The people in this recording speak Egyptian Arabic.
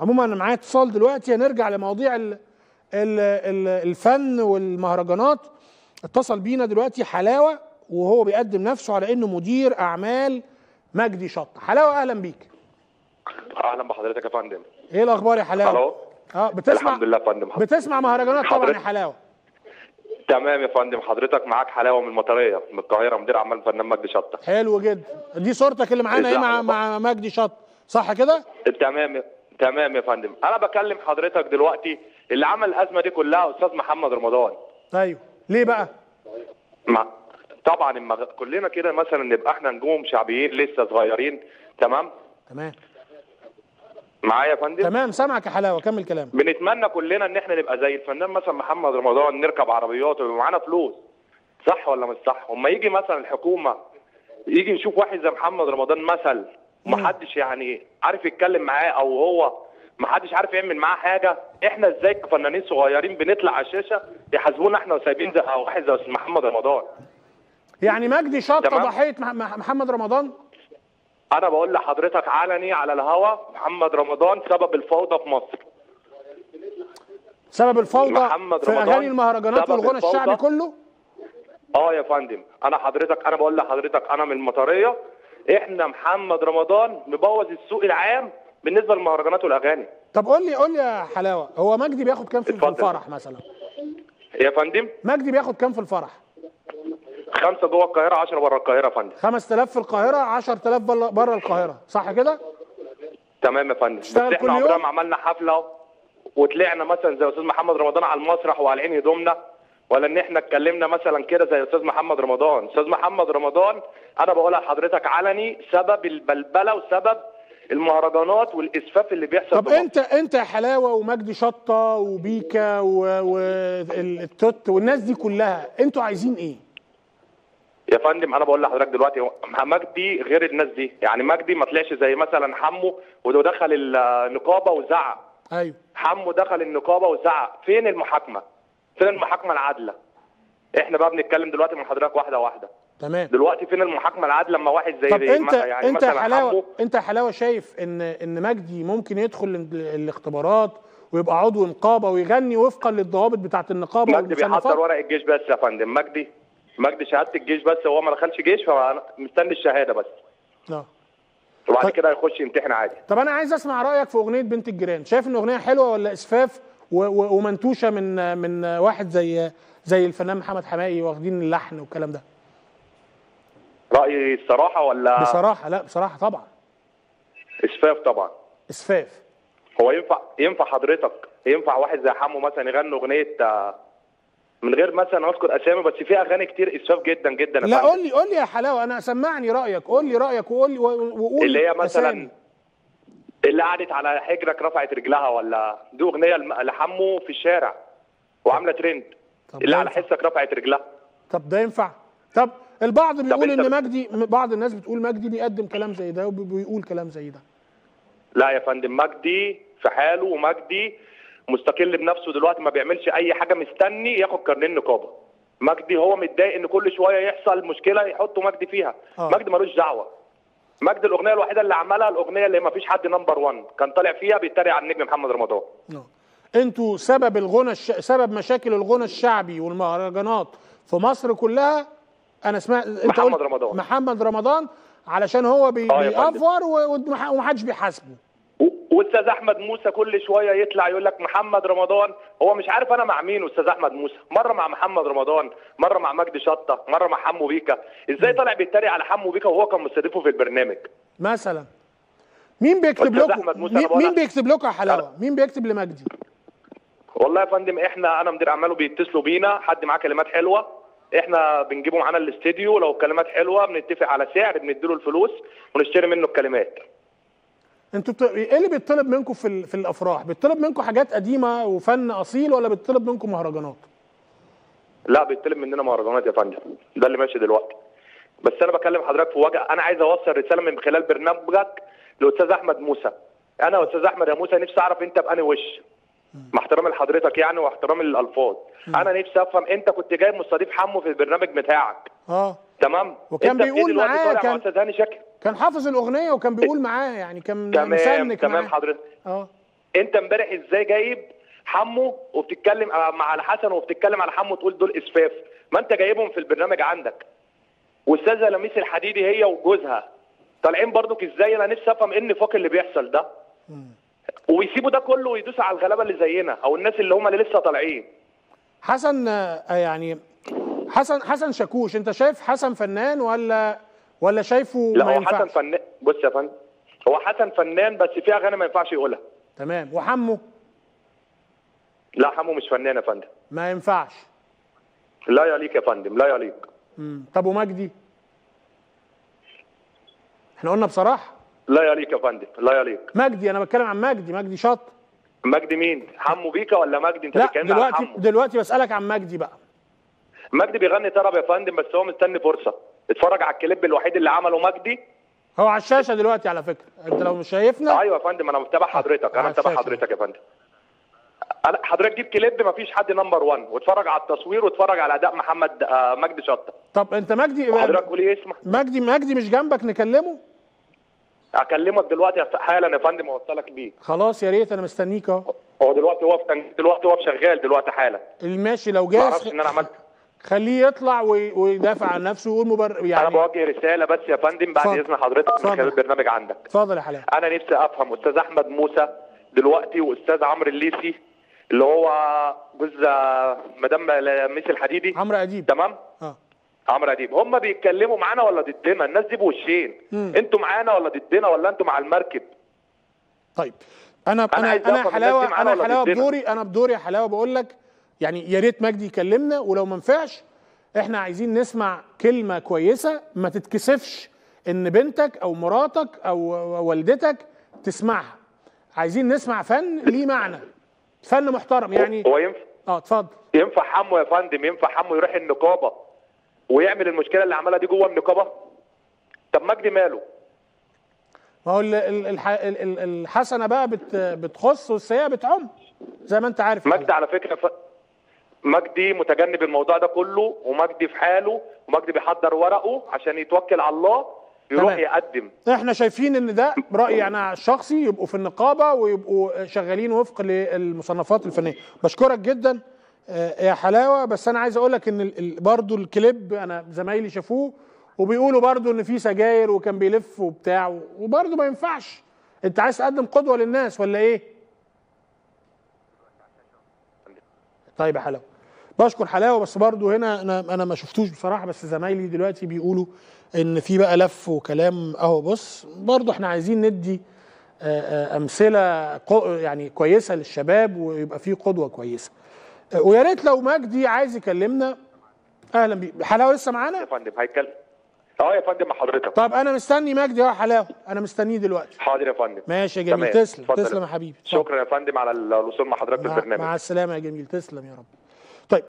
عموما انا معايا اتصال دلوقتي هنرجع لمواضيع ال ال ال الفن والمهرجانات اتصل بينا دلوقتي حلاوه وهو بيقدم نفسه على انه مدير اعمال مجدي شط حلاوه اهلا بيك اهلا بحضرتك يا فندم ايه الاخبار يا حلاوه الو اه بتسمع الحمد لله يا فندم بتسمع مهرجانات طبعا يا حضرتك- حلاوه تمام يا فندم حضرتك معاك حلاوه من المطريه من القاهره مدير اعمال فنان مجدي شطه حلو جدا دي صورتك اللي معانا ايه مع ازاي مع مجدي شط صح كده تمام تمام يا فندم انا بكلم حضرتك دلوقتي اللي عمل الازمه دي كلها استاذ محمد رمضان ايوه ليه بقى مع طبعا اما كلنا كده مثلا نبقى احنا نجوم شعبيين لسه صغيرين تمام تمام معايا يا فندم تمام سامعك يا حلاوه كمل كلام بنتمنى كلنا ان احنا نبقى زي الفنان مثلا محمد رمضان نركب عربيات ويبقى معانا فلوس صح ولا مش صح اما يجي مثلا الحكومه يجي نشوف واحد زي محمد رمضان مثل ومحدش يعني عارف يتكلم معاه او هو محدش عارف يعمل معاه حاجه احنا ازاي كفنانين صغيرين بنطلع على الشاشه يحاسبونا احنا وسايبين زي أو واحد زي أستاذ محمد رمضان يعني مجدي شط تمام. ضحيه مح- مح- محمد رمضان انا بقول لحضرتك علني على الهوا محمد رمضان سبب الفوضى في مصر سبب الفوضى محمد في رمضان اغاني المهرجانات سبب والغنى الفوضى. الشعبي كله اه يا فندم انا حضرتك انا بقول لحضرتك انا من المطريه احنا محمد رمضان مبوظ السوق العام بالنسبه للمهرجانات والاغاني طب قول لي قول لي يا حلاوه هو مجدي بياخد كام في في اتفضل. الفرح مثلا يا فندم مجدي بياخد كام في الفرح خمسه جوه القاهره 10 بره القاهره يا فندم 5000 في القاهره 10000 بره بره القاهره صح كده تمام يا فندم بس تشتغل كل احنا عمرنا يوم؟ ما عملنا حفله وطلعنا مثلا زي استاذ محمد رمضان على المسرح وعلى هدومنا ولا ان احنا اتكلمنا مثلا كده زي استاذ محمد رمضان استاذ محمد رمضان انا بقولها لحضرتك علني سبب البلبله وسبب المهرجانات والاسفاف اللي بيحصل طب في مصر. انت انت يا حلاوه ومجدي شطه وبيكا والتوت والناس دي كلها انتوا عايزين ايه؟ يا فندم انا بقول لحضرتك دلوقتي مجدي غير الناس دي يعني مجدي ما طلعش زي مثلا حمو وده دخل النقابه وزعق ايوه حمو دخل النقابه وزعق فين المحاكمه فين المحاكمه العادله احنا بقى بنتكلم دلوقتي من حضرتك واحده واحده تمام دلوقتي فين المحاكمه العادله لما واحد زي طب زي انت ما- يعني انت يا مثلا حلاوه حمو انت يا حلاوه شايف ان ان مجدي ممكن يدخل ال- الاختبارات ويبقى عضو نقابه ويغني وفقا للضوابط بتاعه النقابه مجدي بيحضر والمصنفات ورق الجيش بس يا فندم مجدي مجدي شهاده الجيش بس هو ما دخلش جيش فمستني الشهاده بس اه وبعد طيب. كده هيخش يمتحن عادي طب انا عايز اسمع رايك في اغنيه بنت الجيران شايف ان اغنيه حلوه ولا اسفاف و- و- ومنتوشه من من واحد زي زي الفنان محمد حماقي واخدين اللحن والكلام ده رايي الصراحه ولا بصراحه لا بصراحه طبعا اسفاف طبعا اسفاف هو ينفع ينفع حضرتك ينفع واحد زي حمو مثلا يغني اغنيه آه، من غير مثلا اذكر اسامي بس في اغاني كتير اسفاف جدا جدا يا لا فندم. قول لي قول لي يا حلاوه انا سمعني رايك قول لي رايك وقول لي وقول اللي هي أسامي. مثلا اللي قعدت على حجرك رفعت رجلها ولا دي اغنيه لم- لحمو في الشارع وعامله ترند طب اللي ده على ينفع؟ حسك رفعت رجلها طب ده ينفع طب البعض بيقول انت- ان مجدي بعض الناس بتقول مجدي بيقدم كلام زي ده وبيقول كلام زي ده لا يا فندم مجدي في حاله ومجدي مستقل بنفسه دلوقتي ما بيعملش اي حاجه مستني ياخد كارنيه نقابه مجدي هو متضايق ان كل شويه يحصل مشكله يحطوا مجدي فيها آه. مجدي ملوش دعوه مجدي الاغنيه الوحيده اللي عملها الاغنيه اللي ما فيش حد نمبر 1 كان طالع فيها بيتريق على النجم محمد رمضان آه. انتوا سبب الغنى الش... سبب مشاكل الغنى الشعبي والمهرجانات في مصر كلها انا سمعت انت محمد قلت رمضان. محمد رمضان علشان هو بي... آه يا فندم. بيأفور و- ومح- ومحدش بيحاسبه و- واستاذ احمد موسى كل شويه يطلع يقول لك محمد رمضان هو مش عارف انا مع مين استاذ احمد موسى مره مع محمد رمضان مره مع مجدي شطه مره مع حمو بيكا ازاي طالع بيتريق على حمو بيكا وهو كان مستضيفه في البرنامج مثلا مين بيكتب أستاذ لكم أحمد موسى مين, أنا بقول مين لك- بيكتب لكم يا حلاوه مين بيكتب لمجدي والله يا فندم احنا انا مدير اعماله بيتصلوا بينا حد معاه كلمات حلوه احنا بنجيبه معانا الاستديو لو الكلمات حلوه بنتفق على سعر بنديله الفلوس ونشتري منه الكلمات انتوا بت... ايه اللي بيطلب منكم في ال... في الافراح بيطلب منكم حاجات قديمه وفن اصيل ولا بيطلب منكم مهرجانات لا بيطلب مننا مهرجانات يا فندم ده اللي ماشي دلوقتي بس انا بكلم حضرتك في وجه انا عايز اوصل رساله من خلال برنامجك لاستاذ احمد موسى انا يا استاذ احمد يا موسى نفسي اعرف انت بأني وش مع احترامي لحضرتك يعني واحترامي للالفاظ انا نفسي افهم انت كنت جايب مستضيف حمو في البرنامج بتاعك اه تمام وكان انت في بيقول دلوقتي معاه طالع مع كان- استاذ هاني شاكر كان حافظ الاغنيه وكان بيقول معاه يعني كان تمام مسنك تمام معاه حضرتك اه انت امبارح ازاي جايب حمو وبتتكلم آه، مع الحسن وبتتكلم على حمو تقول دول اسفاف ما انت جايبهم في البرنامج عندك واستاذه لميس الحديدي هي وجوزها طالعين برضك ازاي انا نفسي افهم ايه النفاق اللي بيحصل ده ويسيبوا ده كله ويدوسوا على الغلابه اللي زينا او الناس اللي هم اللي لسه طالعين حسن آه، يعني حسن حسن شاكوش انت شايف حسن فنان ولا ولا شايفه لا ما هو حسن ينفعش فنان بص يا فندم هو حسن فنان بس في اغاني ما ينفعش يقولها تمام وحمو لا حمو مش فنان يا فندم ما ينفعش لا يليق يا فندم لا يليق مم. طب ومجدي احنا قلنا بصراحه لا يليق يا فندم لا يليق مجدي انا بتكلم عن مجدي مجدي شط مجدي مين حمو بيكا ولا مجدي انت لا بتتكلم على دلوقتي حمو دلوقتي بسالك عن مجدي بقى مجدي بيغني طرب يا فندم بس هو مستني فرصه اتفرج على الكليب الوحيد اللي عمله مجدي هو على الشاشه دلوقتي على فكره انت لو مش شايفنا ايوه يا فندم انا متابع حضرتك انا على متابع الشاشة. حضرتك يا فندم انا حضرتك جيب كليب مفيش حد نمبر 1 واتفرج على التصوير واتفرج على اداء محمد آه، مجدي شطه طب انت مجدي حضرتك قولي إيه اسمك مجدي مجدي مش جنبك نكلمه اكلمك دلوقتي حالا يا فندم اوصلك بيه خلاص يا ريت انا مستنيك اهو هو دلوقتي هو في دلوقتي هو شغال دلوقتي حالا الماشي لو ما اعرفش جاهز ان انا عملت خليه يطلع وي- ويدافع عن نفسه ويقول مبرر انا يعني بوجه رساله بس يا فندم بعد اتفضل. اذن حضرتك من اتفضل. خلال البرنامج عندك اتفضل يا حلاوه انا نفسي افهم استاذ احمد موسى دلوقتي واستاذ عمرو الليسي اللي هو جوز مدام ميس الحديدي عمرو اديب تمام اه عمرو اديب هم بيتكلموا معانا ولا ضدنا الناس دي بوشين مم. انتوا معانا ولا ضدنا ولا انتوا مع المركب طيب انا أنا انا عايز انا أفهم حلاوه الناس دي معانا انا ولا حلاوه ضدنا؟ بدوري انا بدوري يا حلاوه بقول لك يعني يا ريت مجدي يكلمنا ولو ما نفعش احنا عايزين نسمع كلمه كويسه ما تتكسفش ان بنتك او مراتك او والدتك تسمعها عايزين نسمع فن ليه معنى فن محترم يعني هو ينفع اه اتفضل ينفع حمو يا فندم ينفع حمو يروح النقابه ويعمل المشكله اللي عملها دي جوه النقابه طب مجدي ماله ما هو ال- ال- الح- ال- ال- الحسنه بقى بت بتخص والسيئه بتعم زي ما انت عارف مجدي على فكره ف... مجدي متجنب الموضوع ده كله ومجدي في حاله ومجدي بيحضر ورقه عشان يتوكل على الله يروح تمام. يقدم احنا شايفين ان ده رايي انا الشخصي يبقوا في النقابه ويبقوا شغالين وفق للمصنفات الفنيه بشكرك جدا آه، يا حلاوه بس انا عايز اقول لك ان ال- ال- برضو الكليب انا زمايلي شافوه وبيقولوا برضو ان في سجاير وكان بيلف وبتاع وبرضو ما ينفعش انت عايز تقدم قدوه للناس ولا ايه طيب يا حلاوه بشكر حلاوه بس برضو هنا انا انا ما شفتوش بصراحه بس زمايلي دلوقتي بيقولوا ان في بقى لف وكلام اهو بص برضو احنا عايزين ندي آه، آه، امثله قو- يعني كويسه للشباب ويبقى في قدوه كويسه آه، ويا ريت لو مجدي عايز يكلمنا اهلا بيه حلاوه لسه يا معانا فندم هيتكلم اه يا فندم مع حضرتك طب انا مستني مجدي اهو يا حلاوه انا مستنيه دلوقتي حاضر يا فندم ماشي يا جميل تمام. تسلم اتفضل. تسلم يا حبيبي اتفضل. شكرا يا فندم على الوصول مع حضرتك مع, بالبرنامج مع السلامه يا جميل تسلم يا رب